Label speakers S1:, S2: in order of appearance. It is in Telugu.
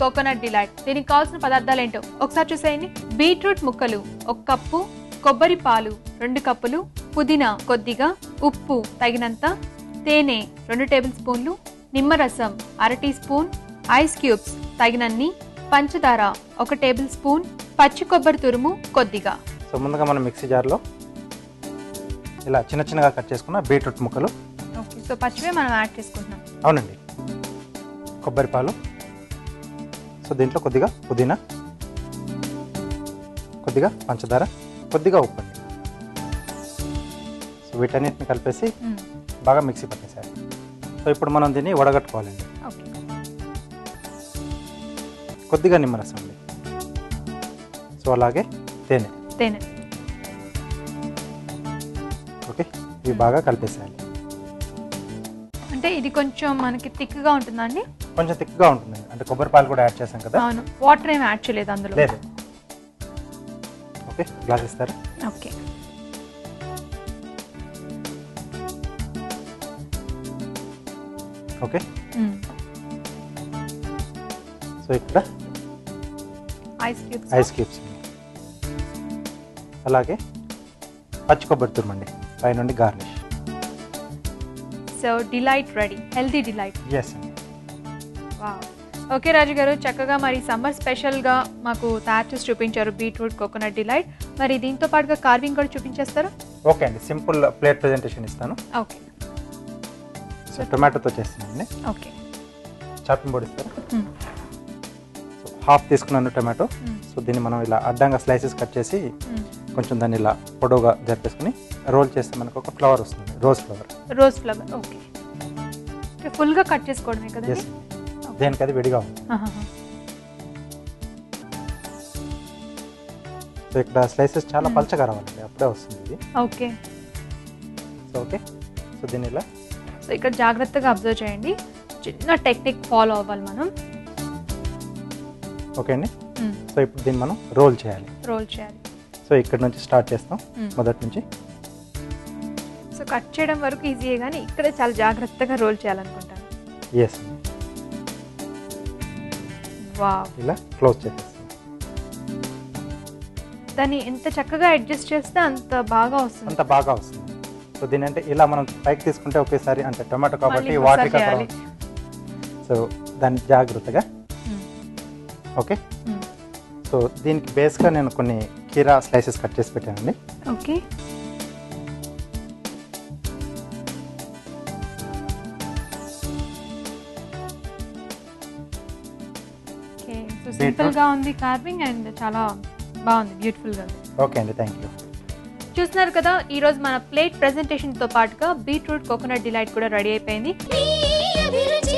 S1: కోకోనట్ డిలైట్ దీనికి కావాల్సిన పదార్థాలు ఏంటో ఒకసారి చూసేయండి బీట్రూట్ ముక్కలు ఒక కప్పు కొబ్బరి పాలు రెండు కప్పులు పుదీనా కొద్దిగా ఉప్పు తగినంత తేనె రెండు టేబుల్ స్పూన్లు నిమ్మరసం అర టీ స్పూన్ ఐస్ క్యూబ్స్ తగినన్ని పంచదార ఒక టేబుల్ స్పూన్ పచ్చి కొబ్బరి తురుము కొద్దిగా
S2: సో ముందుగా మనం మిక్సీ జార్లో ఇలా చిన్న చిన్నగా కట్ చేసుకున్న బీట్రూట్ ముక్కలు
S1: ఓకే సో పచ్చివే మనం యాడ్ చేసుకుంటున్నాం
S2: అవునండి కొబ్బరి పాలు సో దీంట్లో కొద్దిగా పుదీనా కొద్దిగా పంచదార కొద్దిగా ఉప్పు అండి సో వీటన్నిటిని కలిపేసి
S1: మ్మ్.
S2: బాగా మిక్సీ పట్టేసారు సో ఇప్పుడు మనం దీన్ని వడగట్టుకోవాలండి
S1: ఓకే
S2: కొద్దిగా నిమ్మరసం అండి సో అలాగే తేనె
S1: తేనె
S2: ఓకే ఇవి బాగా కలిపేసేయాలి
S1: అంటే ఇది కొంచెం మనకి థిక్గా ఉంటుందండి
S2: కొంచెం థిక్గా ఉంటుందండి అంటే కొబ్బరి పాలు కూడా యాడ్ చేసాం కదా
S1: అవును వాటర్ ఏమి యాడ్ చేయలేదు అందులో
S2: లేదు ఓకే గ్లాస్ ఇస్తారా
S1: ఓకే
S2: ఓకే
S1: మ్మ్.
S2: సో ఇక్కడ
S1: ఐస్ క్యూబ్స్
S2: ఐస్ క్యూబ్స్ అలాగే పచ్చి కొబ్బరి తురుమండి పైనుండి garnish
S1: so delight ready healthy delight
S2: yes అండి
S1: వావ్ ఓకే రాజు గారు చక్కగా మరి సమ్మర్ స్పెషల్గా మాకు తయారు చేసి చూపించారు బీట్రూట్ కోకోనట్ డిలైట్ మరి దీంతో పాటుగా కార్వింగ్ కూడా చూపించేస్తారా
S2: ఓకే అండి సింపుల్ ప్లేట్ ప్రజెంటేషన్ ఇస్తాను
S1: ఓకే
S2: సో టొమాటోతో చేస్తానండి
S1: ఓకే
S2: చాపింగ్ బోర్డ్ ఇస్తారా
S1: మ్మ్.
S2: సో హాఫ్ తీసుకున్నాను టొమాటో
S1: మ్మ్.
S2: సో దీన్ని మనం ఇలా అడ్డంగా స్లైసెస్ కట్ చేసి
S1: మ్మ్.
S2: కొంచెం దాన్ని ఇలా పొడవుగా జరిపేసుకుని రోల్ చేస్తే మనకు ఒక ఫ్లవర్ వస్తుంది rose flower
S1: rose flower okay okay ఫుల్గా కట్ చేసుకోవడమే కదండి
S2: ఎస్ దేనికి అది విడిగా ఉంది
S1: ఆహాహా.
S2: సో ఇక్కడ స్లైసెస్ చాలా
S1: మ్మ్.
S2: పలచగా రావాలండి అప్పుడే వస్తుంది ఇది
S1: ఓకే
S2: సో ఓకే సో దీన్ని ఇలా
S1: సో ఇక్కడ జాగ్రత్తగా అబ్జర్వ్ చేయండి చిన్న టెక్నిక్ ఫాలో అవ్వాలి మనం
S2: ఓకే అండి సో ఇప్పుడు దీన్ని మనం రోల్ చేయాలి
S1: రోల్ చేయాలి
S2: సో ఇక్కడ నుంచి స్టార్ట్ చేస్తాం
S1: మ్మ్.
S2: మొదటి నుంచి
S1: సో కట్ చేయడం వరకు ఈజీయే కానీ ఇక్కడ చాలా జాగ్రత్తగా రోల్ చేయాలనుకుంటాను
S2: ఎస్
S1: వావ్
S2: ఇలా క్లోజ్ చేసేస్తాం
S1: దాన్ని ఎంత చక్కగా అడ్జస్ట్ చేస్తే అంత బాగా వస్తుంది
S2: అంత బాగా వస్తుంది సో దీని అంటే ఇలా మనం పైకి తీసుకుంటే ఒకేసారి అంటే టొమాటో కాబట్టి
S1: మళ్ళీ
S2: వాటర్
S1: ఒకసారి చేయాలి.
S2: సో దాన్ని జాగ్రత్తగా
S1: మ్మ్.
S2: Okay
S1: hmm.
S2: సో దీనికి బేస్గా నేను కొన్ని కీరా స్లైసెస్ కట్ చేసి పెట్టానండి
S1: ఓకే ఓకే సో సింపుల్ గా ఉంది కార్వింగ్ అండ్ చాలా బాగుంది బ్యూటిఫుల్ గా ఉంది
S2: ఓకే అండి థ్యాంక్ యూ
S1: చూస్తున్నారు కదా ఈ రోజు మన ప్లేట్ ప్రెజెంటేషన్ తో పాటుగా బీట్రూట్ కోకోనట్ డిలైట్ కూడా రెడీ అయిపోయింది
S3: ఈ అభిరుచి